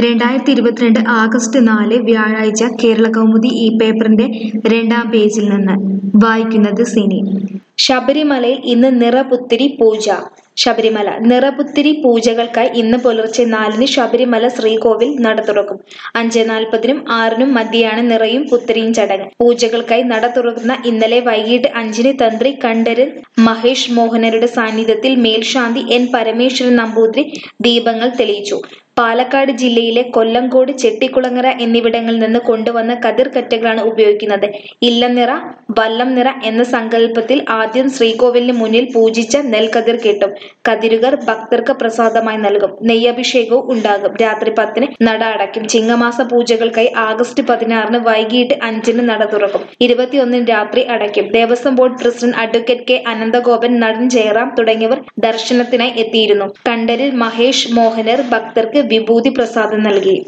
രണ്ടായിരത്തി ഇരുപത്തിരണ്ട് ആഗസ്റ്റ് നാല് വ്യാഴാഴ്ച കേരള കൗമുദി ഈ പേപ്പറിന്റെ രണ്ടാം പേജിൽ നിന്ന് വായിക്കുന്നത് സിനി ശബരിമലയിൽ ഇന്ന് നിറപുത്തിരി പൂജ ശബരിമല നിറപുത്തിരി പൂജകൾക്കായി ഇന്ന് പുലർച്ചെ നാലിന് ശബരിമല ശ്രീകോവിൽ നട തുറക്കും അഞ്ച് നാൽപ്പതിനും ആറിനും മധ്യയാണ് നിറയും പുത്തിരിയും ചടങ്ങ് പൂജകൾക്കായി നട തുറക്കുന്ന ഇന്നലെ വൈകിട്ട് അഞ്ചിന് തന്ത്രി കണ്ഠരൻ മഹേഷ് മോഹനരുടെ സാന്നിധ്യത്തിൽ മേൽശാന്തി എൻ പരമേശ്വരൻ നമ്പൂതിരി ദീപങ്ങൾ തെളിയിച്ചു പാലക്കാട് ജില്ലയിലെ കൊല്ലങ്കോട് ചെട്ടിക്കുളങ്ങര എന്നിവിടങ്ങളിൽ നിന്ന് കൊണ്ടുവന്ന കതിർ കറ്റകളാണ് ഉപയോഗിക്കുന്നത് ഇല്ലനിറ വല്ലം നിറ എന്ന സങ്കല്പത്തിൽ ആദ്യം ശ്രീകോവിലിന് മുന്നിൽ പൂജിച്ച നെൽക്കതിർ കെട്ടും കതിരുകർ ഭക്തർക്ക് പ്രസാദമായി നൽകും നെയ്യഭിഷേകവും ഉണ്ടാകും രാത്രി പത്തിന് നട അടയ്ക്കും ചിങ്ങമാസ പൂജകൾക്കായി ആഗസ്റ്റ് പതിനാറിന് വൈകിട്ട് അഞ്ചിന് നട തുറക്കും ഇരുപത്തിയൊന്നിന് രാത്രി അടയ്ക്കും Devaswom board president advocate K Ananthagopan നടൻ ജയറാം തുടങ്ങിയവർ ദർശനത്തിനായി എത്തിയിരുന്നു കണ്ഠരിൽ മഹേഷ് മോഹനർ ഭക്തർക്ക് വിഭൂതി പ്രസാദം നൽകി